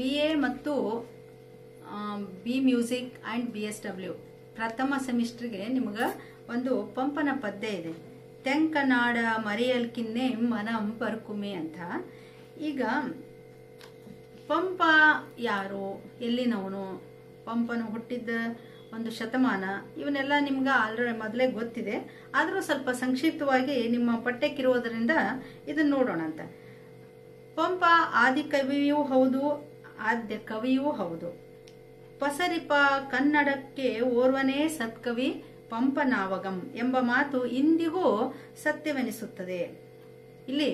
B A ಮತ್ತು B music and B S W ಪ್ರಥಮ ಸೆಮಿಸ್ಟರ್ಗೆ ನಿಮಗೆ ಒಂದು ಪಂಪನ ಪದ್ಯ ಇದೆ ತೆಂಕನಾಡ ಮರೆಯಲ್ಕಿನ್ನೆ ಮನಂ ಪರ್ಕುಮೆ ಅಂತ ಈಗ ಪಂಪ ಯಾರು ಎಲ್ಲಿನವನು ಪಂಪನು ಹುಟ್ಟಿದ್ದ ಒಂದು ಶತಮಾನ ಇವನ್ನೆಲ್ಲ ನಿಮ್ಗೆ ಆಲ್ರೆಡಿ ಮೊದಲೇ ಗೊತ್ತಿದೆ ಆದರೂ ಸ್ವಲ್ಪ ಸಂಕ್ಷಿಪ್ತವಾಗಿ ನಿಮ್ಮ ಪಠ್ಯಕ್ಕಿರುವುದರಿಂದ ಇದನ್ನ ನೋಡೋಣ ಅಂತ ಪಂಪ ಆದಿ ಕವಿಯೂ ಹೌದು ಆದ್ಯ ಕವಿಯೂ ಹೌದು ಪಸರಿಪ ಕನ್ನಡಕ್ಕೆ ಓರ್ವನೇ ಸತ್ಕವಿ ಪಂಪನಾವಗಂ ಎಂಬ ಮಾತು ಇಂದಿಗೂ ಸತ್ಯವೆನಿಸುತ್ತದೆ ಇಲ್ಲಿ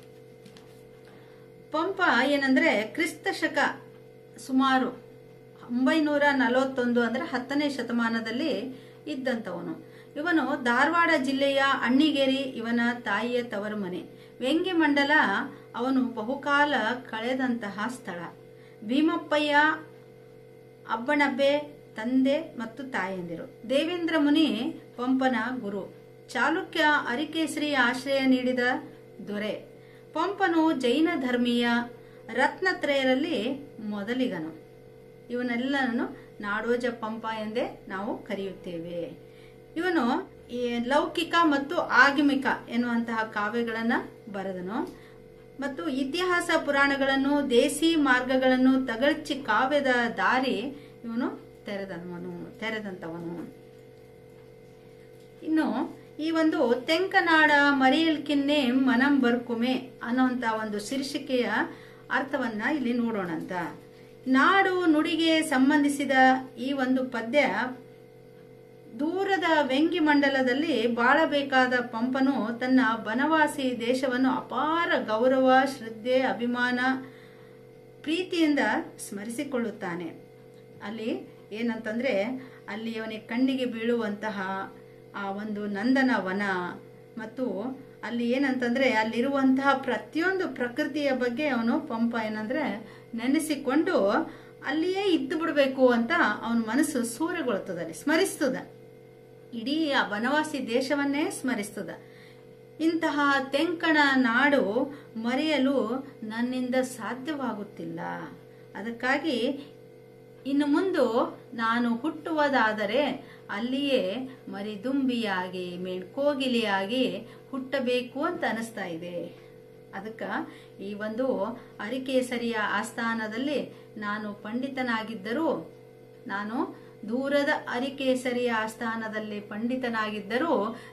ಪಂಪ ಏನಂದ್ರೆ ಕ್ರಿಸ್ತ ಶಕ ಸುಮಾರು ಒಂಬೈನೂರ ನಲವತ್ತೊಂದು ಅಂದ್ರೆ ಹತ್ತನೇ ಶತಮಾನದಲ್ಲಿ ಇದ್ದಂಥವನು ಇವನು ಧಾರವಾಡ ಜಿಲ್ಲೆಯ ಅಣ್ಣಿಗೇರಿ ಇವನ ತಾಯಿಯ ತವರು ಮನೆ ವ್ಯಂಗ್ಯಮಂಡಲ ಅವನು ಬಹುಕಾಲ ಕಳೆದಂತಹ ಸ್ಥಳ ಭೀಮಪ್ಪಯ್ಯ ಅಬ್ಬಣಬ್ಬೆ ತಂದೆ ಮತ್ತು ತಾಯಂದಿರು ದೇವೇಂದ್ರ ಮುನಿ ಪಂಪನ ಗುರು ಚಾಲುಕ್ಯ ಅರಿಕೇಸರಿ ಆಶ್ರಯ ನೀಡಿದ ದೊರೆ ಪಂಪನು ಜೈನ ಧರ್ಮೀಯ ರತ್ನತ್ರಯರಲ್ಲಿ ಮೊದಲಿಗನು ಇವನೆಲ್ಲನೂ ನಾಡೋಜ ಪಂಪ ಎಂದೇ ನಾವು ಕರೆಯುತ್ತೇವೆ ಇವನು ಈ ಲೌಕಿಕ ಮತ್ತು ಆಗಮಿಕ ಎನ್ನುವಂತಹ ಕಾವ್ಯಗಳನ್ನ ಬರೆದನು ಮತ್ತು ಇತಿಹಾಸ ಪುರಾಣಗಳನ್ನು ದೇಸಿ ಮಾರ್ಗಗಳನ್ನು ತಗಳ್ಚಿ ಕಾವ್ಯದ ದಾರಿ ಇವನು ತೆರೆದವನು ತೆರೆದಂತವನು ಇನ್ನು ಈ ಒಂದು ತೆಂಕನಾಡ ಮರೆಯಲ್ಕಿನ್ನೆ ಮನಂ ಬರ್ಕುಮೆ ಅನ್ನುವಂತ ಒಂದು ಶೀರ್ಷಿಕೆಯ ಅರ್ಥವನ್ನ ಇಲ್ಲಿ ನೋಡೋಣ ಅಂತ ನಾಡು ನುಡಿಗೆ ಸಂಬಂಧಿಸಿದ ಈ ಒಂದು ಪದ್ಯ ದೂರದ ವ್ಯಂಗ್ಯ ಮಂಡಲದಲ್ಲಿ ಬಾಳಬೇಕಾದ ಪಂಪನು ತನ್ನ ಬನವಾಸಿ ದೇಶವನ್ನು ಅಪಾರ ಗೌರವ ಶ್ರದ್ಧೆ ಅಭಿಮಾನ ಪ್ರೀತಿಯಿಂದ ಸ್ಮರಿಸಿಕೊಳ್ಳುತ್ತಾನೆ ಅಲ್ಲಿ ಏನಂತಂದ್ರೆ ಅಲ್ಲಿ ಅವನಿಗೆ ಕಣ್ಣಿಗೆ ಬೀಳುವಂತಹ ಆ ಒಂದು ನಂದನ ವನ ಮತ್ತು ಅಲ್ಲಿ ಏನಂತಂದ್ರೆ ಅಲ್ಲಿರುವಂತಹ ಪ್ರತಿಯೊಂದು ಪ್ರಕೃತಿಯ ಬಗ್ಗೆ ಅವನು ಪಂಪ ಏನಂದ್ರೆ ನೆನೆಸಿಕೊಂಡು ಅಲ್ಲಿಯೇ ಇದ್ದು ಬಿಡಬೇಕು ಅಂತ ಅವನ ಮನಸ್ಸು ಸೂರೆಗೊಳ್ತದಲ್ಲಿ ಸ್ಮರಿಸ್ತದ ಇಡೀ ಆ ಬನವಾಸಿ ದೇಶವನ್ನೇ ಸ್ಮರಿಸ್ತದ ಇಂತಹ ತೆಂಕಣ ನಾಡು ಮರೆಯಲು ನನ್ನಿಂದ ಸಾಧ್ಯವಾಗುತ್ತಿಲ್ಲ ಅದಕ್ಕಾಗಿ ಇನ್ನು ಮುಂದು ನಾನು ಹುಟ್ಟುವುದಾದರೆ ಅಲ್ಲಿಯೇ ಮರಿದುಂಬಿಯಾಗಿ ಮೇಣ್ಕೋಗಿಲಿಯಾಗಿ ಹುಟ್ಟಬೇಕು ಅಂತ ಅನಿಸ್ತಾ ಇದೆ ಅದಕ್ಕ ಈ ಒಂದು ಅರಿಕೇಸರಿಯ ಆಸ್ಥಾನದಲ್ಲಿ ನಾನು ಪಂಡಿತನಾಗಿದ್ದರೂ ನಾನು ದೂರದ ಅರಿಕೇಸರಿಯ ಆಸ್ಥಾನದಲ್ಲಿ ಪಂಡಿತನಾಗಿದ್ದರೂ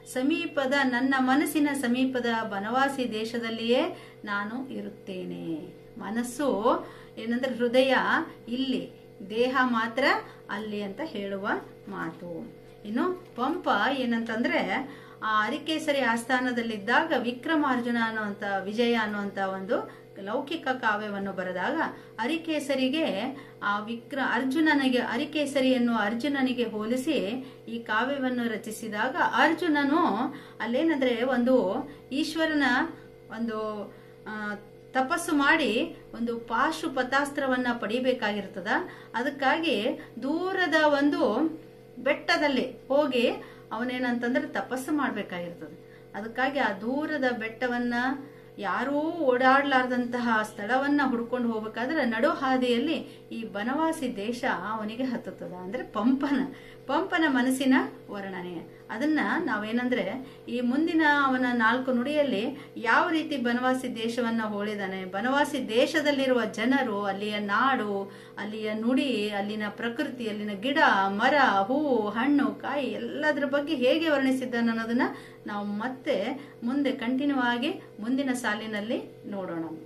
ಸಮೀಪದ ನನ್ನ ಮನಸ್ಸಿನ ಸಮೀಪದ ಬನವಾಸಿ ದೇಶದಲ್ಲಿಯೇ ನಾನು ಇರುತ್ತೇನೆ ಮನಸ್ಸು ಏನಂದ್ರೆ ಹೃದಯ ಇಲ್ಲಿ ದೇಹ ಮಾತ್ರ ಅಲ್ಲಿ ಅಂತ ಹೇಳುವ ಮಾತು ಇನ್ನು ಪಂಪ ಏನಂತಂದ್ರೆ ಆ ಅರಿಕೇಸರಿ ಆಸ್ಥಾನದಲ್ಲಿದ್ದಾಗ ವಿಕ್ರಮಾರ್ಜುನ ಅನ್ನುವಂತ ವಿಜಯ ಅನ್ನುವಂತ ಒಂದು ಲೌಕಿಕ ಕಾವ್ಯವನ್ನು ಬರೆದಾಗ ಅರಿಕೇಸರಿಗೆ ಆ ವಿಕ್ರ ಅರ್ಜುನನಿಗೆ ಅರಿಕೇಸರಿಯನ್ನು ಅರ್ಜುನನಿಗೆ ಹೋಲಿಸಿ ಈ ಕಾವ್ಯವನ್ನು ರಚಿಸಿದಾಗ ಅರ್ಜುನನು ಅಲ್ಲೇನಂದ್ರೆ ಒಂದು ಈಶ್ವರನ ಒಂದು ಆ, ತಪಸ್ಸು ಮಾಡಿ ಒಂದು ಪಾಶು ಪತಾಸ್ತ್ರವನ್ನ ಪಡಿಬೇಕಾಗಿರ್ತದ ಅದಕ್ಕಾಗಿ ದೂರದ ಒಂದು ಬೆಟ್ಟದಲ್ಲಿ ಹೋಗಿ ಅವನೇನಂತಂದ್ರೆ ತಪಸ್ಸು ಮಾಡ್ಬೇಕಾಗಿರ್ತದೆ ಅದಕ್ಕಾಗಿ ಆ ದೂರದ ಬೆಟ್ಟವನ್ನ ಯಾರೂ ಓಡಾಡ್ಲಾರ್ದಂತಹ ಸ್ಥಳವನ್ನ ಹುಡ್ಕೊಂಡು ಹೋಗ್ಬೇಕಾದ್ರೆ ನಡು ಹಾದಿಯಲ್ಲಿ ಈ ಬನವಾಸಿ ದೇಶ ಅವನಿಗೆ ಹತ್ತುತ್ತದೆ ಅಂದ್ರೆ ಪಂಪನ ಪಂಪನ ಮನಸ್ಸಿನ ವರ್ಣನೆ ಅದನ್ನ ನಾವೇನಂದ್ರೆ ಈ ಮುಂದಿನ ಅವನ ನಾಲ್ಕು ನುಡಿಯಲ್ಲಿ ಯಾವ ರೀತಿ ಬನವಾಸಿ ದೇಶವನ್ನ ಹೋಳಿದಾನೆ ಬನವಾಸಿ ದೇಶದಲ್ಲಿರುವ ಜನರು ಅಲ್ಲಿಯ ನಾಡು ಅಲ್ಲಿಯ ನುಡಿ ಅಲ್ಲಿನ ಪ್ರಕೃತಿ ಅಲ್ಲಿನ ಗಿಡ ಮರ ಹೂವು ಹಣ್ಣು ಕಾಯಿ ಎಲ್ಲದರ ಬಗ್ಗೆ ಹೇಗೆ ವರ್ಣಿಸಿದ್ದಾನೆ ಅನ್ನೋದನ್ನ ನಾವು ಮತ್ತೆ ಮುಂದೆ ಕಂಟಿನ್ಯೂ ಆಗಿ ಮುಂದಿನ ಸಾಲಿನಲ್ಲಿ ನೋಡೋಣ ಅಂತ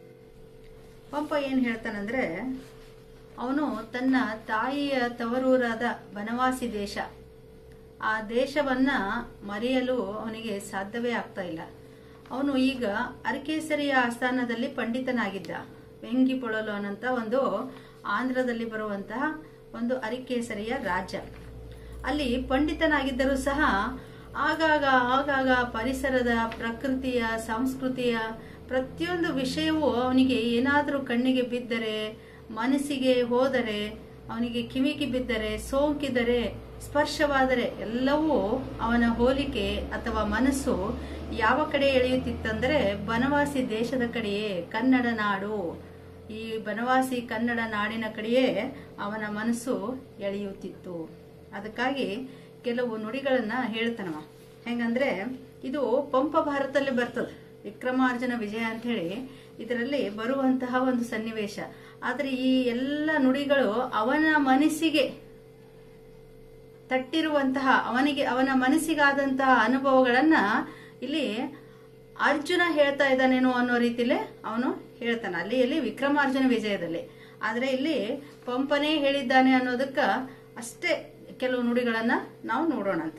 ಪಂಪ ಏನ್ ಹೇಳ್ತಾನಂದ್ರೆ ಅವನು ತನ್ನ ತಾಯಿಯ ತವರೂರಾದ ಬನವಾಸಿ ದೇಶ ಆ ದೇಶವನ್ನ ಮರೆಯಲು ಅವನಿಗೆ ಸಾಧ್ಯವೇ ಆಗ್ತಾ ಇಲ್ಲ ಅವನು ಈಗ ಅರಕೇಸರಿಯ ಆಸ್ಥಾನದಲ್ಲಿ ಪಂಡಿತನಾಗಿದ್ದ ವೆಂಗಿ ಪೊಳಲು ಅನ್ನಂತ ಒಂದು ಆಂಧ್ರದಲ್ಲಿ ಬರುವಂತಹ ಒಂದು ಅರಿಕೇಸರಿಯ ರಾಜ್ಯ ಅಲ್ಲಿ ಪಂಡಿತನಾಗಿದ್ದರೂ ಸಹ ಆಗಾಗ ಆಗಾಗ ಪರಿಸರದ ಪ್ರಕೃತಿಯ ಸಂಸ್ಕೃತಿಯ ಪ್ರತಿಯೊಂದು ವಿಷಯವೂ ಅವನಿಗೆ ಏನಾದರೂ ಕಣ್ಣಿಗೆ ಬಿದ್ದರೆ ಮನಸ್ಸಿಗೆ ಹೋದರೆ ಅವನಿಗೆ ಕಿವಿಗೆ ಬಿದ್ದರೆ ಸೋಂಕಿದರೆ ಸ್ಪರ್ಶವಾದರೆ ಎಲ್ಲವೂ ಅವನ ಹೋಲಿಕೆ ಅಥವಾ ಮನಸ್ಸು ಯಾವ ಕಡೆ ಎಳೆಯುತ್ತಿತ್ತಂದ್ರೆ ಬನವಾಸಿ ದೇಶದ ಕಡೆಯೇ ಕನ್ನಡ ನಾಡು ಈ ಬನವಾಸಿ ಕನ್ನಡ ನಾಡಿನ ಕಡೆಯೇ ಅವನ ಮನಸ್ಸು ಎಳೆಯುತ್ತಿತ್ತು ಅದಕ್ಕಾಗಿ ಕೆಲವು ನುಡಿಗಳನ್ನ ಹೇಳ್ತಾನವ ಹೆಂಗಂದ್ರೆ ಇದು ಪಂಪ ಭಾರತದಲ್ಲಿ ಬರ್ತದೆ ವಿಕ್ರಮಾರ್ಜುನ ವಿಜಯ ಅಂತ ಹೇಳಿ ಇದರಲ್ಲಿ ಬರುವಂತಹ ಒಂದು ಸನ್ನಿವೇಶ ಆದ್ರೆ ಈ ಎಲ್ಲ ನುಡಿಗಳು ಅವನ ಮನಸ್ಸಿಗೆ ತಟ್ಟಿರುವಂತಹ ಅವನಿಗೆ ಅವನ ಮನಸ್ಸಿಗಾದಂತಹ ಅನುಭವಗಳನ್ನ ಇಲ್ಲಿ ಅರ್ಜುನ ಹೇಳ್ತಾ ಇದ್ದಾನೇನೋ ಅನ್ನೋ ರೀತಿಲೇ ಅವನು ಹೇಳ್ತಾನೆ ಅಲ್ಲಿ ಇಲ್ಲಿ ವಿಕ್ರಮಾರ್ಜುನ ವಿಜಯದಲ್ಲಿ ಆದ್ರೆ ಇಲ್ಲಿ ಪಂಪನೇ ಹೇಳಿದ್ದಾನೆ ಅನ್ನೋದಕ್ಕ ಅಷ್ಟೇ ಕೆಲವು ನುಡಿಗಳನ್ನ ನಾವು ನೋಡೋಣಂತ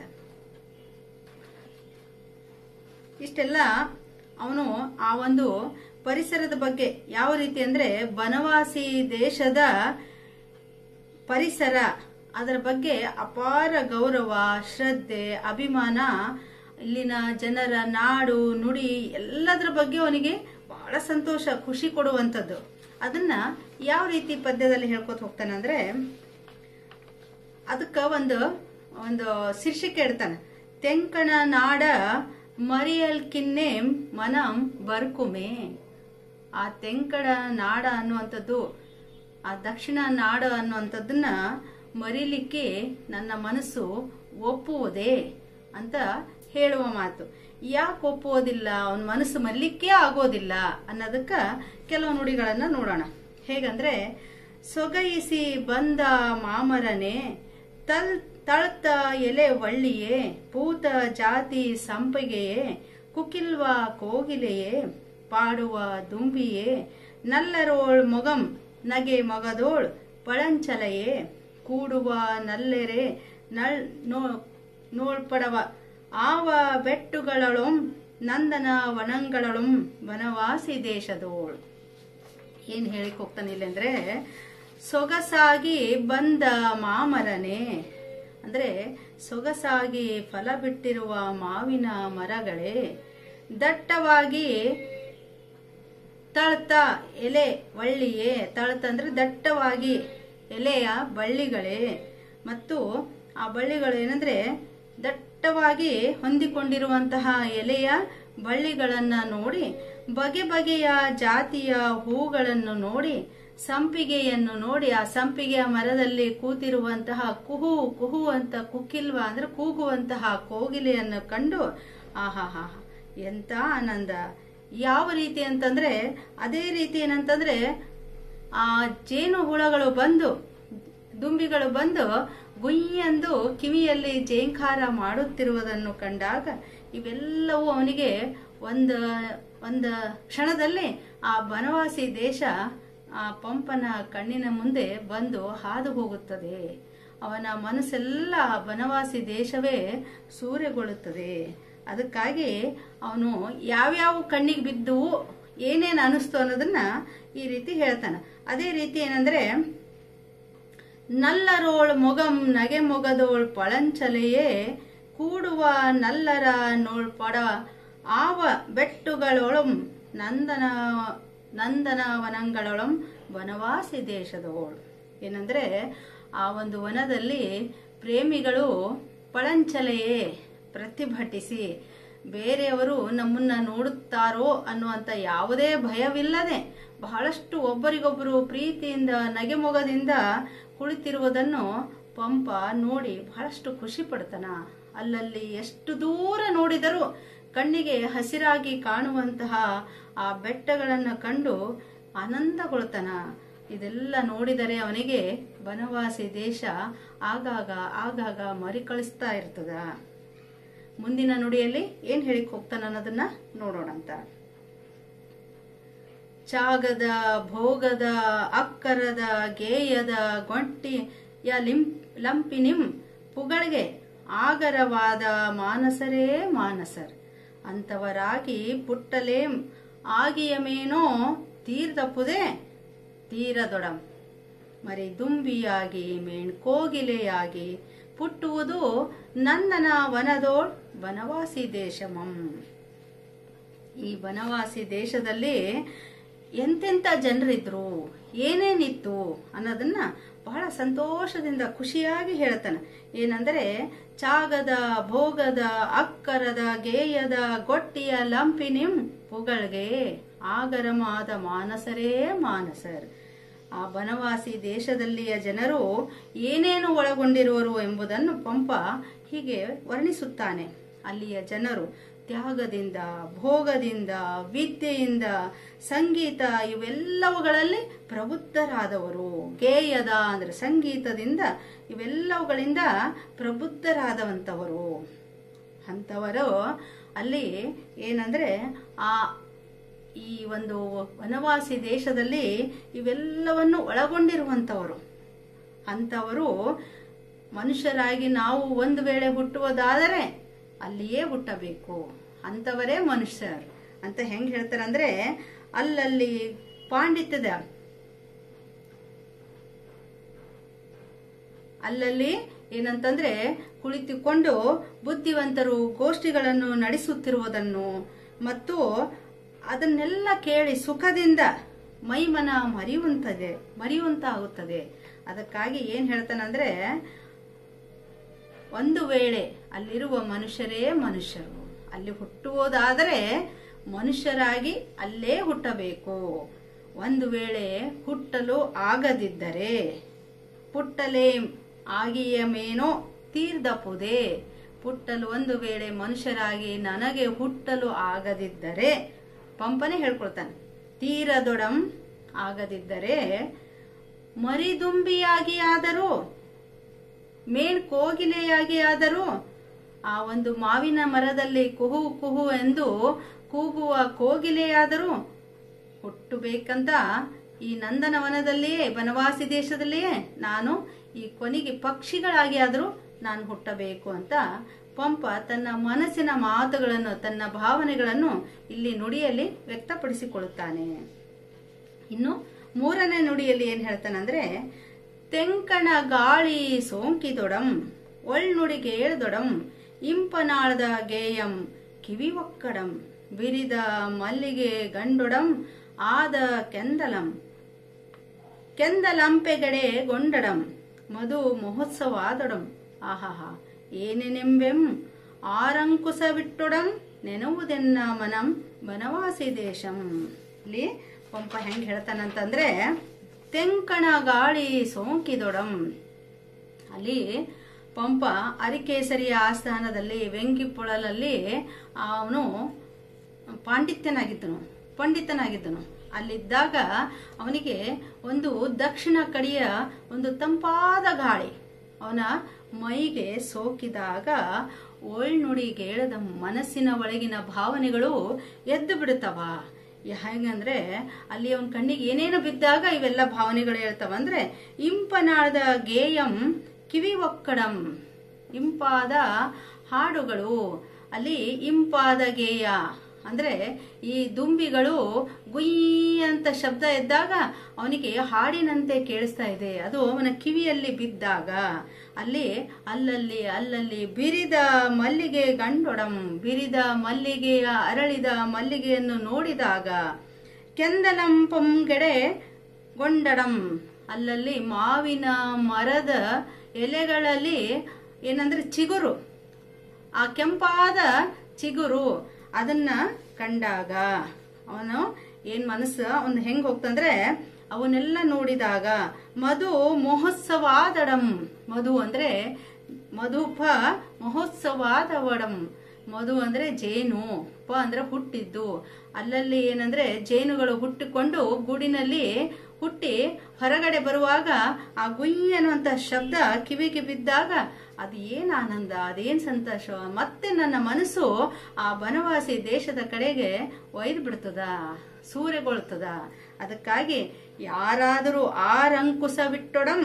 ಇಷ್ಟೆಲ್ಲ ಅವನು ಆ ಒಂದು ಪರಿಸರದ ಬಗ್ಗೆ ಯಾವ ರೀತಿ ಅಂದ್ರೆ ಬನವಾಸಿ ದೇಶದ ಪರಿಸರ ಅದರ ಬಗ್ಗೆ ಅಪಾರ ಗೌರವ ಶ್ರದ್ಧೆ ಅಭಿಮಾನ ಇಲ್ಲಿನ ಜನರ ನಾಡು ನುಡಿ ಎಲ್ಲದರ ಬಗ್ಗೆ ಅವನಿಗೆ ಬಹಳ ಸಂತೋಷ ಖುಷಿ ಕೊಡುವಂಥದ್ದು ಅದನ್ನ ಯಾವ ರೀತಿ ಪದ್ಯದಲ್ಲಿ ಹೇಳ್ಕೊತ ಹೋಗ್ತಾನೆ ಅಂದ್ರೆ ಅದಕ್ಕ ಒಂದು ಒಂದು ಶೀರ್ಷಿಕೆ ಇಡ್ತಾನೆ ತೆಂಕಣ ನಾಡ ಮರಿಯಲ್ಕಿನ್ನೆ ಮನಂ ಬರ್ಕುಮೆ ಆ ತೆಂಕಣ ನಾಡ ಅನ್ನುವಂಥದ್ದು ಆ ದಕ್ಷಿಣ ನಾಡ ಅನ್ನುವಂಥದ್ದನ್ನ ಮರಿಲಿಕ್ಕೆ ನನ್ನ ಮನಸ್ಸು ಒಪ್ಪುವುದೇ ಅಂತ ಹೇಳುವ ಮಾತು ಯಾಕೆ ಒಪ್ಪುವುದಿಲ್ಲ ಅವನ ಮನಸ್ಸು ಮಲ್ಲಿಕ್ಕೆ ಆಗೋದಿಲ್ಲ ಅನ್ನೋದಕ್ಕ ಕೆಲವು ನುಡಿಗಳನ್ನ ನೋಡೋಣ ಹೇಗಂದ್ರೆ ಸೊಗಯಿಸಿ ಬಂದ ಮಾಮರನೆ ತಲ್ ತಳ್ತ ಎಲೆ ಒಳ್ಳಿಯೇ ಪೂತ ಜಾತಿ ಸಂಪಿಗೆಯೇ ಕುಕಿಲ್ವ ಕೋಗಿಲೆಯೇ ಪಾಡುವ ದುಂಬಿಯೇ ನಲ್ಲರೋಳ್ ಮೊಗಂ ನಗೆ ಮೊಗದೋಳ್ ಪಳಂಚಲೆಯೇ ಕೂಡುವ ನಲ್ಲೆರೆ ನಳ್ ನೋ ನೋಳ್ಪಡವ ಆವ ಬೆಟ್ಟುಗಳೊಳಂ ನಂದನ ವನಂಗಳೊಳಂ ವನವಾಸಿ ದೇಶದೋಳ್ ಏನ್ ಹೇಳಿಕ್ ಹೋಗ್ತಾನೆ ಇಲ್ಲಿ ಅಂದ್ರೆ ಸೊಗಸಾಗಿ ಬಂದ ಮಾಮರನೆ ಅಂದ್ರೆ ಸೊಗಸಾಗಿ ಫಲ ಬಿಟ್ಟಿರುವ ಮಾವಿನ ಮರಗಳೇ ದಟ್ಟವಾಗಿ ತಳ್ತ ಎಲೆ ಒಳ್ಳಿಯೇ ತಳ್ತ ಅಂದ್ರೆ ದಟ್ಟವಾಗಿ ಎಲೆಯ ಬಳ್ಳಿಗಳೇ ಮತ್ತು ಆ ಬಳ್ಳಿಗಳು ಏನಂದ್ರೆ ದಟ್ಟವಾಗಿ ಹೊಂದಿಕೊಂಡಿರುವಂತಹ ಎಲೆಯ ಬಳ್ಳಿಗಳನ್ನ ನೋಡಿ ಬಗೆ ಬಗೆಯ ಜಾತಿಯ ಹೂಗಳನ್ನು ನೋಡಿ ಸಂಪಿಗೆಯನ್ನು ನೋಡಿ ಆ ಸಂಪಿಗೆಯ ಮರದಲ್ಲಿ ಕೂತಿರುವಂತಹ ಕುಹು ಕುಹು ಅಂತ ಕುಕ್ಕಿಲ್ವ ಅಂದ್ರೆ ಕೂಗುವಂತಹ ಕೋಗಿಲೆಯನ್ನು ಕಂಡು ಆಹಾ ಎಂತ ಆನಂದ ಯಾವ ರೀತಿ ಅಂತಂದ್ರೆ ಅದೇ ರೀತಿ ಏನಂತಂದ್ರೆ ಆ ಜೇನು ಹುಳಗಳು ಬಂದು ದುಂಬಿಗಳು ಬಂದು ಗುಯ್ಯಂದು ಕಿವಿಯಲ್ಲಿ ಜೇಂಕಾರ ಮಾಡುತ್ತಿರುವುದನ್ನು ಕಂಡಾಗ ಇವೆಲ್ಲವೂ ಅವನಿಗೆ ಒಂದು ಒಂದು ಕ್ಷಣದಲ್ಲಿ ಆ ಬನವಾಸಿ ದೇಶ ಆ ಪಂಪನ ಕಣ್ಣಿನ ಮುಂದೆ ಬಂದು ಹಾದು ಹೋಗುತ್ತದೆ ಅವನ ಮನಸ್ಸೆಲ್ಲ ಬನವಾಸಿ ದೇಶವೇ ಸೂರ್ಯಗೊಳ್ಳುತ್ತದೆ ಅದಕ್ಕಾಗಿ ಅವನು ಯಾವ್ಯಾವ ಕಣ್ಣಿಗೆ ಬಿದ್ದು ಏನೇನು ಅನಿಸ್ತು ಅನ್ನೋದನ್ನ ಈ ರೀತಿ ಹೇಳ್ತಾನೆ ಅದೇ ರೀತಿ ಏನಂದ್ರೆ ನಲ್ಲರೋಳ್ ಮೊಗಂ ನಗೆ ಮೊಗದೋಳ್ ಪಳಂಚಲೆಯೇ ಕೂಡುವ ನಲ್ಲರ ನೋಳ್ ಪಡ ಆವ ಬೆಟ್ಟುಗಳೊಳಂ ನಂದನ ನಂದನವನಗಳೊಳಂ ವನವಾಸಿ ದೇಶದೋಳು ಏನಂದ್ರೆ ಆ ಒಂದು ವನದಲ್ಲಿ ಪ್ರೇಮಿಗಳು ಪಳಂಚಲೆಯೇ ಪ್ರತಿಭಟಿಸಿ ಬೇರೆಯವರು ನಮ್ಮನ್ನ ನೋಡುತ್ತಾರೋ ಅನ್ನುವಂತ ಯಾವುದೇ ಭಯವಿಲ್ಲದೆ ಬಹಳಷ್ಟು ಒಬ್ಬರಿಗೊಬ್ಬರು ಪ್ರೀತಿಯಿಂದ ನಗೆಮೊಗದಿಂದ ಕುಳಿತಿರುವುದನ್ನು ಪಂಪ ನೋಡಿ ಬಹಳಷ್ಟು ಖುಷಿ ಪಡ್ತಾನ ಅಲ್ಲಲ್ಲಿ ಎಷ್ಟು ದೂರ ನೋಡಿದರೂ ಕಣ್ಣಿಗೆ ಹಸಿರಾಗಿ ಕಾಣುವಂತಹ ಆ ಬೆಟ್ಟಗಳನ್ನು ಕಂಡು ಆನಂದಗೊಳ್ತಾನ ಇದೆಲ್ಲ ನೋಡಿದರೆ ಅವನಿಗೆ ಬನವಾಸಿ ದೇಶ ಆಗಾಗ ಆಗಾಗ ಮರಿಕಳಿಸ್ತಾ ಇರ್ತದ ಮುಂದಿನ ನುಡಿಯಲ್ಲಿ ಏನ್ ಹೇಳಿಕ್ ಹೋಗ್ತಾನ ಅನ್ನೋದನ್ನ ನೋಡೋಣಂತ ಚಾಗದ ಭೋಗದ ಅಕ್ಕರದ ಗೇಯದ ಗೊಂಟಿಯ ಲಿಂ ಲಂಪಿನಿಂ ಪುಗಳಿಗೆ ಆಗರವಾದ ಮಾನಸರೇ ಮಾನಸರ್ ಅಂತವರಾಗಿ ಪುಟ್ಟಲೇಂ ಆಗಿಯಮೇನೋ ತೀರ್ದಪ್ಪುದೇ ತೀರದೊಡಂ ಮರಿ ದುಂಬಿಯಾಗಿ ಮೇಣ್ಕೋಗಿಲೆಯಾಗಿ ಪುಟ್ಟುವುದು ನಂದನ ವನದೋಳ್ ಬನವಾಸಿ ದೇಶಮಂ ಈ ಬನವಾಸಿ ದೇಶದಲ್ಲಿ ಎಂತೆಂಥ ಜನರಿದ್ರು ಏನೇನಿತ್ತು ಅನ್ನೋದನ್ನ ಬಹಳ ಸಂತೋಷದಿಂದ ಖುಷಿಯಾಗಿ ಹೇಳ್ತಾನೆ ಏನಂದ್ರೆ ಚಾಗದ ಭೋಗದ ಅಕ್ಕರದ ಗೇಯದ ಗೊಟ್ಟಿಯ ಲಂಪಿನಿಂ ಪುಗಳಿಗೆ ಆಗರಮಾದ ಮಾನಸರೇ ಮಾನಸರ್ ಆ ಬನವಾಸಿ ದೇಶದಲ್ಲಿಯ ಜನರು ಏನೇನು ಒಳಗೊಂಡಿರುವರು ಎಂಬುದನ್ನು ಪಂಪ ಹೀಗೆ ವರ್ಣಿಸುತ್ತಾನೆ ಅಲ್ಲಿಯ ಜನರು ತ್ಯಾಗದಿಂದ ಭೋಗದಿಂದ ವಿದ್ಯೆಯಿಂದ ಸಂಗೀತ ಇವೆಲ್ಲವುಗಳಲ್ಲಿ ಪ್ರಬುದ್ಧರಾದವರು ಗೇಯದ ಅಂದ್ರೆ ಸಂಗೀತದಿಂದ ಇವೆಲ್ಲವುಗಳಿಂದ ಪ್ರಬುದ್ಧರಾದವಂತವರು ಅಂಥವರು ಅಲ್ಲಿ ಏನಂದ್ರೆ ಆ ಈ ಒಂದು ವನವಾಸಿ ದೇಶದಲ್ಲಿ ಇವೆಲ್ಲವನ್ನು ಒಳಗೊಂಡಿರುವಂಥವರು ಅಂಥವರು ಮನುಷ್ಯರಾಗಿ ನಾವು ಒಂದು ವೇಳೆ ಹುಟ್ಟುವುದಾದರೆ ಅಲ್ಲಿಯೇ ಹುಟ್ಟಬೇಕು ಅಂಥವರೇ ಮನುಷ್ಯರು ಅಂತ ಹೆಂಗ್ ಹೇಳ್ತಾರಂದ್ರೆ ಅಲ್ಲಲ್ಲಿ ಪಾಂಡಿತ್ಯದ ಅಲ್ಲಲ್ಲಿ ಏನಂತಂದ್ರೆ ಕುಳಿತುಕೊಂಡು ಬುದ್ಧಿವಂತರು ಗೋಷ್ಠಿಗಳನ್ನು ನಡೆಸುತ್ತಿರುವುದನ್ನು ಮತ್ತು ಅದನ್ನೆಲ್ಲ ಕೇಳಿ ಸುಖದಿಂದ ಮೈಮನ ಮರೆಯುವಂತದೆ ಮರೆಯುವಂತಾಗುತ್ತದೆ ಅದಕ್ಕಾಗಿ ಏನ್ ಹೇಳ್ತಾನಂದ್ರೆ ಒಂದು ವೇಳೆ ಅಲ್ಲಿರುವ ಮನುಷ್ಯರೇ ಮನುಷ್ಯರು ಅಲ್ಲಿ ಹುಟ್ಟುವುದಾದರೆ ಮನುಷ್ಯರಾಗಿ ಅಲ್ಲೇ ಹುಟ್ಟಬೇಕು ಒಂದು ವೇಳೆ ಹುಟ್ಟಲು ಆಗದಿದ್ದರೆ ಪುಟ್ಟಲೇ ಆಗಿಯಮೇನೋ ತೀರ್ದಪುದೆ ಪುಟ್ಟಲು ಒಂದು ವೇಳೆ ಮನುಷ್ಯರಾಗಿ ನನಗೆ ಹುಟ್ಟಲು ಆಗದಿದ್ದರೆ ಪಂಪನೇ ಹೇಳ್ಕೊಳ್ತಾನೆ ತೀರದೊಡಂ ಆಗದಿದ್ದರೆ ಮರಿದುಂಬಿಯಾಗಿ ಆದರೂ ಮೇಣ್ ಕೋಗಿಲೆಯಾಗಿ ಆದರೂ ಆ ಒಂದು ಮಾವಿನ ಮರದಲ್ಲಿ ಕುಹು ಕುಹು ಎಂದು ಕೂಗುವ ಕೋಗಿಲೆಯಾದರೂ ಹುಟ್ಟಬೇಕಂತ ಈ ನಂದನವನದಲ್ಲಿಯೇ ಬನವಾಸಿ ದೇಶದಲ್ಲಿಯೇ ನಾನು ಈ ಕೊನೆಗೆ ಪಕ್ಷಿಗಳಾಗಿ ಆದರೂ ನಾನು ಹುಟ್ಟಬೇಕು ಅಂತ ಪಂಪ ತನ್ನ ಮನಸ್ಸಿನ ಮಾತುಗಳನ್ನು ತನ್ನ ಭಾವನೆಗಳನ್ನು ಇಲ್ಲಿ ನುಡಿಯಲ್ಲಿ ವ್ಯಕ್ತಪಡಿಸಿಕೊಳ್ಳುತ್ತಾನೆ ಇನ್ನು ಮೂರನೇ ನುಡಿಯಲ್ಲಿ ಏನ್ ಹೇಳ್ತಾನಂದ್ರೆ ತೆಂಕಣ ಗಾಳಿ ಸೋಂಕಿದೊಡಂ ಒಳ್ನುಡಿಗೆ ಏಳ್ದೊಡಂ ಇಂಪನಾಳದ ಗೇಯಂ ಕಿವಿ ಒಕ್ಕಡಂ ಬಿರಿದ ಮಲ್ಲಿಗೆ ಗಂಡೊಡಂ ಆದ ಕೆಂದಲಂ ಕೆಂದಲಂಪೆಗಡೆ ಗೊಂಡಡಂ ಮಧು ಮಹೋತ್ಸವಾದೊಡಂ ಆಹಾಹಾ ಏನೆನೆಂಬೆಂ ಆರಂಕುಶ ಬಿಟ್ಟೊಡಂ ನೆನವುದೆನ್ನ ಮನಂ ಬನವಾಸಿ ದೇಶಂ ಇಲ್ಲಿ ಪಂಪ ಹೆಂಗ್ ಹೇಳ್ತಾನಂತಂದ್ರೆ ತೆಂಕಣ ಗಾಳಿ ಸೋಂಕಿದೊಡಂ ಅಲ್ಲಿ ಪಂಪ ಅರಿಕೇಸರಿಯ ಆಸ್ಥಾನದಲ್ಲಿ ವೆಂಕಿಪೊಳಲಲ್ಲಿ ಅವನು ಪಾಂಡಿತ್ಯನಾಗಿದ್ದನು ಪಂಡಿತನಾಗಿದ್ದನು ಅಲ್ಲಿದ್ದಾಗ ಅವನಿಗೆ ಒಂದು ದಕ್ಷಿಣ ಕಡೆಯ ಒಂದು ತಂಪಾದ ಗಾಳಿ ಅವನ ಮೈಗೆ ಸೋಕಿದಾಗ ಒಳ್ನುಡಿಗೇಳದ ಮನಸ್ಸಿನ ಒಳಗಿನ ಭಾವನೆಗಳು ಎದ್ದು ಬಿಡುತ್ತವ ಹೆಂಗಂದ್ರೆ ಅಲ್ಲಿ ಅವನ ಕಣ್ಣಿಗೆ ಏನೇನು ಬಿದ್ದಾಗ ಇವೆಲ್ಲ ಭಾವನೆಗಳು ಹೇಳ್ತಾವಂದ್ರೆ ಇಂಪನಾಳದ ಗೇಯಂ ಕಿವಿ ಒಕ್ಕಡಂ ಇಂಪಾದ ಹಾಡುಗಳು ಅಲ್ಲಿ ಇಂಪಾದ ಗೇಯ ಅಂದ್ರೆ ಈ ದುಂಬಿಗಳು ಗುಯ್ ಅಂತ ಶಬ್ದ ಎದ್ದಾಗ ಅವನಿಗೆ ಹಾಡಿನಂತೆ ಕೇಳಿಸ್ತಾ ಇದೆ ಅದು ಅವನ ಕಿವಿಯಲ್ಲಿ ಬಿದ್ದಾಗ ಅಲ್ಲಿ ಅಲ್ಲಲ್ಲಿ ಅಲ್ಲಲ್ಲಿ ಬಿರಿದ ಮಲ್ಲಿಗೆ ಗಂಡೊಡಂ ಬಿರಿದ ಮಲ್ಲಿಗೆಯ ಅರಳಿದ ಮಲ್ಲಿಗೆಯನ್ನು ನೋಡಿದಾಗ ಕೆಂದಲಂಪಂಗೆಡೆ ಗೊಂಡಡಂ ಅಲ್ಲಲ್ಲಿ ಮಾವಿನ ಮರದ ಎಲೆಗಳಲ್ಲಿ ಏನಂದ್ರೆ ಚಿಗುರು ಆ ಕೆಂಪಾದ ಚಿಗುರು ಅದನ್ನ ಕಂಡಾಗ ಅವನು ಏನ್ ಮನಸ್ಸು ಅವನು ಹೆಂಗ್ ಹೋಗ್ತಂದ್ರೆ ಅವನ್ನೆಲ್ಲ ನೋಡಿದಾಗ ಮಧು ಮಹೋತ್ಸವಾದಡಂ ಮಧು ಅಂದ್ರೆ ಮಧುಪ ಮಹೋತ್ಸವಾದವಡಂ ಮಧು ಅಂದ್ರೆ ಜೇನು ಪ ಅಂದ್ರೆ ಹುಟ್ಟಿದ್ದು ಅಲ್ಲಲ್ಲಿ ಏನಂದ್ರೆ ಜೇನುಗಳು ಹುಟ್ಟಿಕೊಂಡು ಗೂಡಿನಲ್ಲಿ ಹುಟ್ಟಿ ಹೊರಗಡೆ ಬರುವಾಗ ಆ ಗುಯ್ ಅನ್ನುವಂತ ಶಬ್ದ ಕಿವಿಗೆ ಬಿದ್ದಾಗ ಅದು ಏನ್ ಆನಂದ ಅದೇನ್ ಸಂತೋಷ ಮತ್ತೆ ನನ್ನ ಮನಸ್ಸು ಆ ಬನವಾಸಿ ದೇಶದ ಕಡೆಗೆ ಒಯ್ದು ಬಿಡ್ತದ ಸೂರೆಗೊಳ್ತದ ಅದಕ್ಕಾಗಿ ಯಾರಾದರೂ ಆರಂಕುಶ ಬಿಟ್ಟೊಡಂ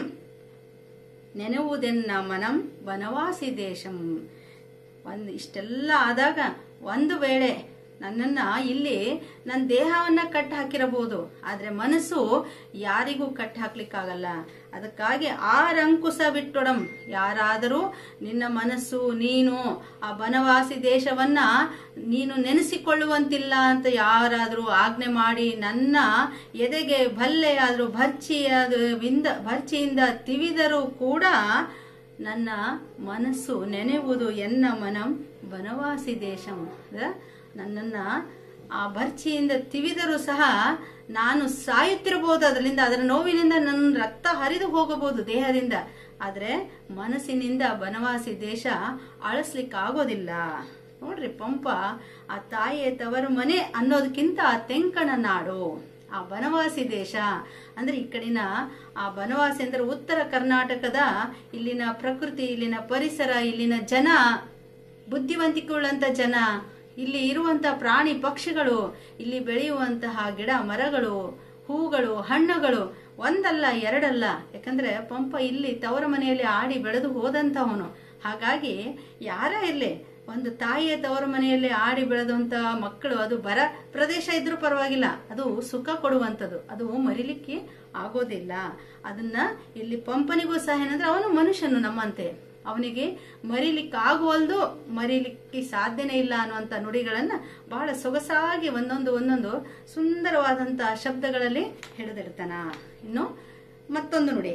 ನೆನೆವುದೆನ್ನ ಮನಂ ಬನವಾಸಿ ದೇಶಂ ಒಂದು ಇಷ್ಟೆಲ್ಲ ಆದಾಗ ಒಂದು ವೇಳೆ ನನ್ನನ್ನ ಇಲ್ಲಿ ನನ್ನ ದೇಹವನ್ನ ಕಟ್ಟಿ ಹಾಕಿರಬಹುದು ಆದ್ರೆ ಮನಸ್ಸು ಯಾರಿಗೂ ಕಟ್ಟಿ ಹಾಕ್ಲಿಕ್ಕಾಗಲ್ಲ ಅದಕ್ಕಾಗಿ ಆರಂಕುಶ ಬಿಟ್ಟೊಡಂ ಯಾರಾದರೂ ನಿನ್ನ ಮನಸ್ಸು ನೀನು ಆ ಬನವಾಸಿ ದೇಶವನ್ನ ನೀನು ನೆನೆಸಿಕೊಳ್ಳುವಂತಿಲ್ಲ ಅಂತ ಯಾರಾದರೂ ಆಜ್ಞೆ ಮಾಡಿ ನನ್ನ ಎದೆಗೆ ಭಲ್ಲೆಯಾದರೂ ಭರ್ಚಿಯಾದ ವಿಂದ ಭರ್ಚಿಯಿಂದ ತಿವಿದರೂ ಕೂಡ ನನ್ನ ಮನಸ್ಸು ನೆನೆಯುವುದು ಎನ್ನ ಮನಂ ಬನವಾಸಿ ದೇಶಂ ನನ್ನನ್ನ ಆ ಬರ್ಚಿಯಿಂದ ತಿವಿದರೂ ಸಹ ನಾನು ಸಾಯುತ್ತಿರಬಹುದು ಅದರಿಂದ ಅದರ ನೋವಿನಿಂದ ನನ್ನ ರಕ್ತ ಹರಿದು ಹೋಗಬಹುದು ದೇಹದಿಂದ ಆದ್ರೆ ಮನಸ್ಸಿನಿಂದ ಬನವಾಸಿ ದೇಶ ಅಳಿಸ್ಲಿಕ್ಕೆ ಆಗೋದಿಲ್ಲ ನೋಡ್ರಿ ಪಂಪ ಆ ತಾಯಿಯ ತವರು ಮನೆ ಅನ್ನೋದಕ್ಕಿಂತ ಆ ತೆಂಕಣ ನಾಡು ಆ ಬನವಾಸಿ ದೇಶ ಅಂದ್ರೆ ಈ ಕಡಿನ ಆ ಬನವಾಸಿ ಅಂದ್ರೆ ಉತ್ತರ ಕರ್ನಾಟಕದ ಇಲ್ಲಿನ ಪ್ರಕೃತಿ ಇಲ್ಲಿನ ಪರಿಸರ ಇಲ್ಲಿನ ಜನ ಬುದ್ಧಿವಂತಿಕೆಯುಳ್ಳಂತ ಜನ ಇಲ್ಲಿ ಇರುವಂತ ಪ್ರಾಣಿ ಪಕ್ಷಿಗಳು ಇಲ್ಲಿ ಬೆಳೆಯುವಂತಹ ಗಿಡ ಮರಗಳು ಹೂಗಳು ಹಣ್ಣುಗಳು ಒಂದಲ್ಲ ಎರಡಲ್ಲ ಯಾಕಂದ್ರೆ ಪಂಪ ಇಲ್ಲಿ ತವರ ಮನೆಯಲ್ಲಿ ಆಡಿ ಬೆಳೆದು ಹೋದಂತವನು ಹಾಗಾಗಿ ಯಾರೇ ಇರ್ಲಿ ಒಂದು ತಾಯಿಯ ತವರ ಮನೆಯಲ್ಲಿ ಆಡಿ ಬೆಳೆದಂತ ಮಕ್ಕಳು ಅದು ಬರ ಪ್ರದೇಶ ಇದ್ರೂ ಪರವಾಗಿಲ್ಲ ಅದು ಸುಖ ಕೊಡುವಂಥದ್ದು ಅದು ಮರಿಲಿಕ್ಕೆ ಆಗೋದಿಲ್ಲ ಅದನ್ನ ಇಲ್ಲಿ ಪಂಪನಿಗೂ ಸಹ ಏನಂದ್ರೆ ಅವನು ಮನುಷ್ಯನು ನಮ್ಮಂತೆ ಅವನಿಗೆ ಮರಿಲಿಕ್ಕೆ ಆಗುವಲ್ದು ಮರಿಲಿಕ್ಕೆ ಸಾಧ್ಯನೇ ಇಲ್ಲ ಅನ್ನುವಂತ ನುಡಿಗಳನ್ನ ಬಹಳ ಸೊಗಸಾಗಿ ಒಂದೊಂದು ಒಂದೊಂದು ಸುಂದರವಾದಂತ ಶಬ್ದಗಳಲ್ಲಿ ಹಿಡಿದಿರ್ತಾನ ಇನ್ನು ಮತ್ತೊಂದು ನುಡಿ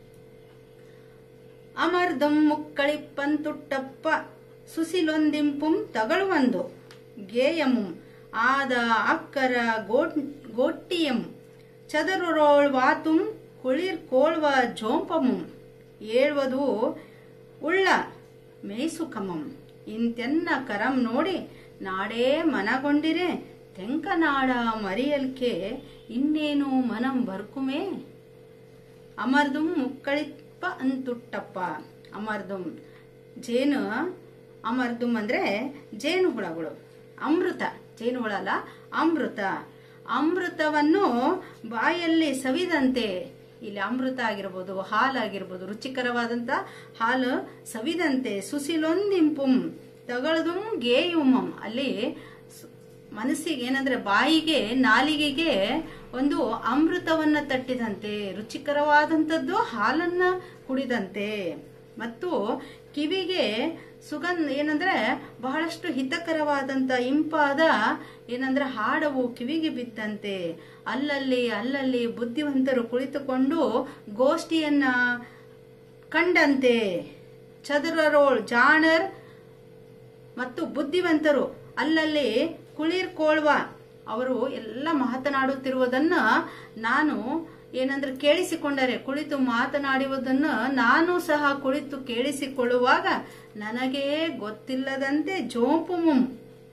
ಅಮರ್ದಂ ಮುಕ್ಕಳಿಪ್ಪಂತುಟ್ಟಪ್ಪ ಸುಸಿಲೊಂದಿಂಪುಂ ತಗಳುವಂದು ಗೇಯಮುಂ ಆದ ಅಕ್ಕರ ಗೋಟ್ಟಿಯಂ ಚದರುರೋಳ್ ವಾತುಂ ಕುಳಿರ್ ಕೋಳ್ವ ಜೋಂಪಮುಂ ಏಳ್ವದು ಉಳ್ಳ ಮೇಸುಕಮಂ ಇಂತೆನ್ನ ಕರಂ ನೋಡಿ ನಾಡೇ ಮನಗೊಂಡಿರೆ ತೆಂಕನಾಡ ಮರಿಯಲ್ಕೆ ಇನ್ನೇನು ಮನಂ ಬರ್ಕುಮೇ ಅಮರ್ದುಂ ಮುಕ್ಕಳಿಪ್ಪ ಅಂತುಟ್ಟಪ್ಪ ಅಮರ್ದುಂ ಜೇನು ಅಮರ್ದುಂ ಅಂದ್ರೆ ಜೇನು ಹುಳಗಳು ಅಮೃತ ಜೇನು ಹುಳ ಅಲ್ಲ ಅಮೃತ ಅಮೃತವನ್ನು ಬಾಯಲ್ಲಿ ಸವಿದಂತೆ ಇಲ್ಲಿ ಅಮೃತ ಆಗಿರ್ಬೋದು ಹಾಲಾಗಿರ್ಬೋದು ರುಚಿಕರವಾದಂತ ಹಾಲು ಸವಿದಂತೆ ಸುಸಿಲೊಂದಿಂಪುಂ ತಗಳದುಂ ಗೇಯುಮಂ ಅಲ್ಲಿ ಮನಸ್ಸಿಗೆ ಏನಂದ್ರೆ ಬಾಯಿಗೆ ನಾಲಿಗೆಗೆ ಒಂದು ಅಮೃತವನ್ನ ತಟ್ಟಿದಂತೆ ರುಚಿಕರವಾದಂಥದ್ದು ಹಾಲನ್ನ ಕುಡಿದಂತೆ ಮತ್ತು ಕಿವಿಗೆ ಸುಗಂಧ ಏನಂದ್ರೆ ಬಹಳಷ್ಟು ಹಿತಕರವಾದಂತ ಇಂಪಾದ ಏನಂದ್ರೆ ಹಾಡವು ಕಿವಿಗೆ ಬಿದ್ದಂತೆ ಅಲ್ಲಲ್ಲಿ ಅಲ್ಲಲ್ಲಿ ಬುದ್ಧಿವಂತರು ಕುಳಿತುಕೊಂಡು ಗೋಷ್ಠಿಯನ್ನ ಕಂಡಂತೆ ಚದುರರೋಳ್ ಜಾಣರ್ ಮತ್ತು ಬುದ್ಧಿವಂತರು ಅಲ್ಲಲ್ಲಿ ಕುಳಿರ್ ಕೋಳ್ವ ಅವರು ಎಲ್ಲ ಮಾತನಾಡುತ್ತಿರುವುದನ್ನ ನಾನು ಏನಂದ್ರೆ ಕೇಳಿಸಿಕೊಂಡರೆ ಕುಳಿತು ಮಾತನಾಡುವುದನ್ನ ನಾನು ಸಹ ಕುಳಿತು ಕೇಳಿಸಿಕೊಳ್ಳುವಾಗ ನನಗೇ ಗೊತ್ತಿಲ್ಲದಂತೆ ಜೋಂಪುಮುಂ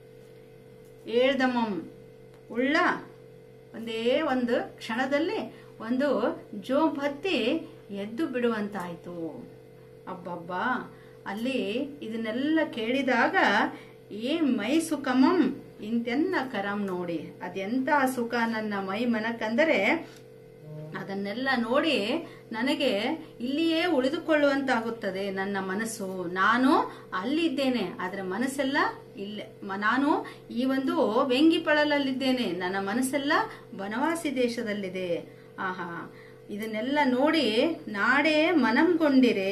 ಏಳ್ದಮಂ ಉಳ್ಳ ಒಂದೇ ಒಂದು ಕ್ಷಣದಲ್ಲಿ ಒಂದು ಜೋಂಪ್ ಹತ್ತಿ ಎದ್ದು ಬಿಡುವಂತಾಯ್ತು ಅಬ್ಬಬ್ಬಾ ಅಲ್ಲಿ ಇದನ್ನೆಲ್ಲ ಕೇಳಿದಾಗ ಏ ಮೈ ಸುಖಮಂ ಇಂತೆನ್ನ ಕರಂ ನೋಡಿ ಅದೆಂತ ಸುಖ ನನ್ನ ಮೈ ಮನಕ್ಕಂದರೆ ಅದನ್ನೆಲ್ಲ ನೋಡಿ ನನಗೆ ಇಲ್ಲಿಯೇ ಉಳಿದುಕೊಳ್ಳುವಂತಾಗುತ್ತದೆ ನನ್ನ ಮನಸ್ಸು ನಾನು ಅಲ್ಲಿದ್ದೇನೆ ಆದ್ರೆ ಮನಸ್ಸೆಲ್ಲ ಇಲ್ಲ ನಾನು ಈ ಒಂದು ವೆಂಗಿಪಳಲಲ್ಲಿದ್ದೇನೆ ನನ್ನ ಮನಸ್ಸೆಲ್ಲ ಬನವಾಸಿ ದೇಶದಲ್ಲಿದೆ ಆಹಾ ಇದನ್ನೆಲ್ಲ ನೋಡಿ ನಾಡೇ ಮನಂಗೊಂಡಿರೆ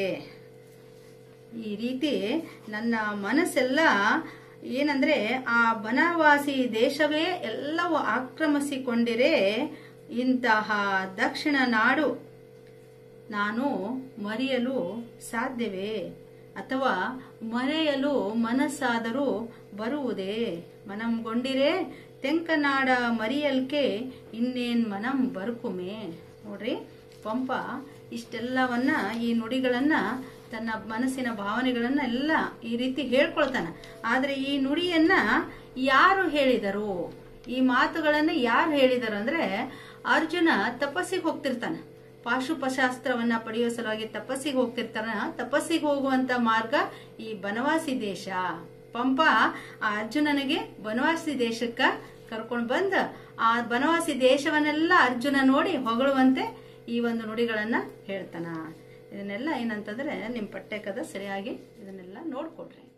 ಈ ರೀತಿ ನನ್ನ ಮನಸ್ಸೆಲ್ಲ ಏನಂದ್ರೆ ಆ ಬನವಾಸಿ ದೇಶವೇ ಎಲ್ಲವೂ ಆಕ್ರಮಿಸಿಕೊಂಡಿರೆ ಇಂತಹ ದಕ್ಷಿಣ ನಾಡು ನಾನು ಮರೆಯಲು ಸಾಧ್ಯವೇ ಅಥವಾ ಮರೆಯಲು ಮನಸ್ಸಾದರೂ ಬರುವುದೇ ಮನಂಗೊಂಡಿರೆ ತೆಂಕನಾಡ ಮರಿಯಲ್ಕೆ ಇನ್ನೇನ್ ಮನಂ ಬರುಕುಮೆ ನೋಡ್ರಿ ಪಂಪ ಇಷ್ಟೆಲ್ಲವನ್ನ ಈ ನುಡಿಗಳನ್ನ ತನ್ನ ಮನಸ್ಸಿನ ಭಾವನೆಗಳನ್ನ ಎಲ್ಲ ಈ ರೀತಿ ಹೇಳ್ಕೊಳ್ತಾನ ಆದ್ರೆ ಈ ನುಡಿಯನ್ನ ಯಾರು ಹೇಳಿದರು ಈ ಮಾತುಗಳನ್ನ ಯಾರು ಹೇಳಿದರು ಅಂದ್ರೆ ಅರ್ಜುನ ತಪಸ್ಸಿಗೆ ಹೋಗ್ತಿರ್ತಾನ ಪಾಶುಪಶಾಸ್ತ್ರವನ್ನ ಪಡೆಯುವ ಸಲುವಾಗಿ ತಪಸ್ಸಿಗೆ ಹೋಗ್ತಿರ್ತಾನ ತಪಸ್ಸಿಗೆ ಹೋಗುವಂತ ಮಾರ್ಗ ಈ ಬನವಾಸಿ ದೇಶ ಪಂಪ ಆ ಅರ್ಜುನನಿಗೆ ಬನವಾಸಿ ದೇಶಕ್ಕ ಕರ್ಕೊಂಡು ಬಂದ ಆ ಬನವಾಸಿ ದೇಶವನ್ನೆಲ್ಲ ಅರ್ಜುನ ನೋಡಿ ಹೊಗಳುವಂತೆ ಈ ಒಂದು ನುಡಿಗಳನ್ನ ಹೇಳ್ತಾನ ಇದನ್ನೆಲ್ಲ ಏನಂತಂದ್ರೆ ನಿಮ್ ಪಠ್ಯಕದ ಸರಿಯಾಗಿ ಇದನ್ನೆಲ್ಲ ನೋಡ್ಕೊಡ್ರಿ